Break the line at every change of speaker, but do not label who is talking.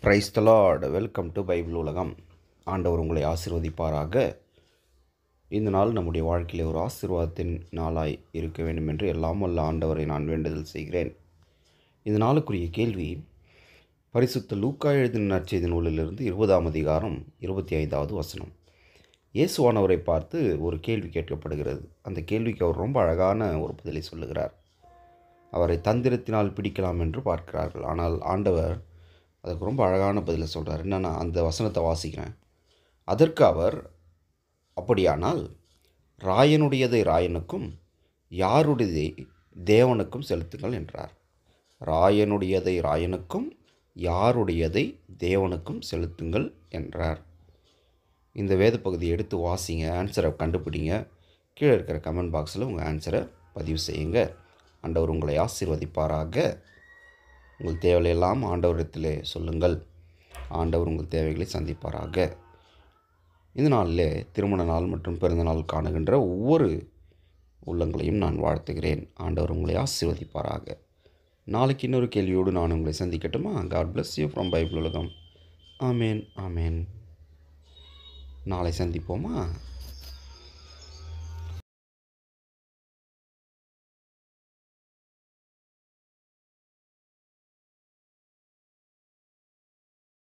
price the Lord welcome to Bible உலகம் ஆண்டவர் உங்களை ஆசீர்வதிப்பாராக இந்த நாள் நம்முடைய வாழ்க்கையில் ஒரு ஆசீர்வாதத்தின் நாளாய் இருக்க வேண்டும் என்று எல்லாம் வல்ல ஆண்டவரை நான் வேண்டுதல் செய்கிறேன் இந்த நாளுக்குரிய கேள்வி பரிசுத்த லூக்கா எழுதின நற்செய்தி நூலிலிருந்து இருபதாம் அதிகாரம் இருபத்தி ஐந்தாவது வசனம் இயேசுவானவரை பார்த்து ஒரு கேள்வி கேட்கப்படுகிறது அந்த கேள்விக்கு அவர் ரொம்ப அழகான ஒரு பதிலை சொல்லுகிறார் அவரை தந்திரத்தினால் பிடிக்கலாம் என்று பார்க்கிறார்கள் ஆனால் ஆண்டவர் அதுக்கு ரொம்ப அழகான பதிலை சொல்கிறார் என்னென்னா அந்த வசனத்தை வாசிக்கிறேன் அதற்கு அவர் அப்படியானால் ராயனுடையதை ராயனுக்கும் யாருடையதை தேவனுக்கும் செலுத்துங்கள் என்றார் ராயனுடையதை ராயனுக்கும் யாருடையதை தேவனுக்கும் செலுத்துங்கள் என்றார் இந்த வேத பகுதியை எடுத்து வாசிங்க ஆன்சரை கண்டுபிடிங்க கீழே இருக்கிற கமெண்ட் பாக்ஸில் உங்கள் ஆன்சரை பதிவு செய்யுங்க ஆண்டவர் உங்களை ஆசீர்வதிப்பாராக உங்கள் தேவையெல்லாம் ஆண்டவரிடத்திலே சொல்லுங்கள் ஆண்டவர் உங்கள் தேவைகளை சந்திப்பாராக இந்த நாளில் திருமண நாள் மற்றும் பிறந்த நாள் காணுகின்ற ஒவ்வொரு உள்ளங்களையும் நான் வாழ்த்துகிறேன் ஆண்டவர் உங்களை ஆசீர்வதிப்பாராக நாளைக்கு இன்னொரு கேள்வியோடு நான் உங்களை சந்திக்கட்டுமா God bless you from Bible உலகம் ஆமேன் ஆமேன் நாளை சந்திப்போமா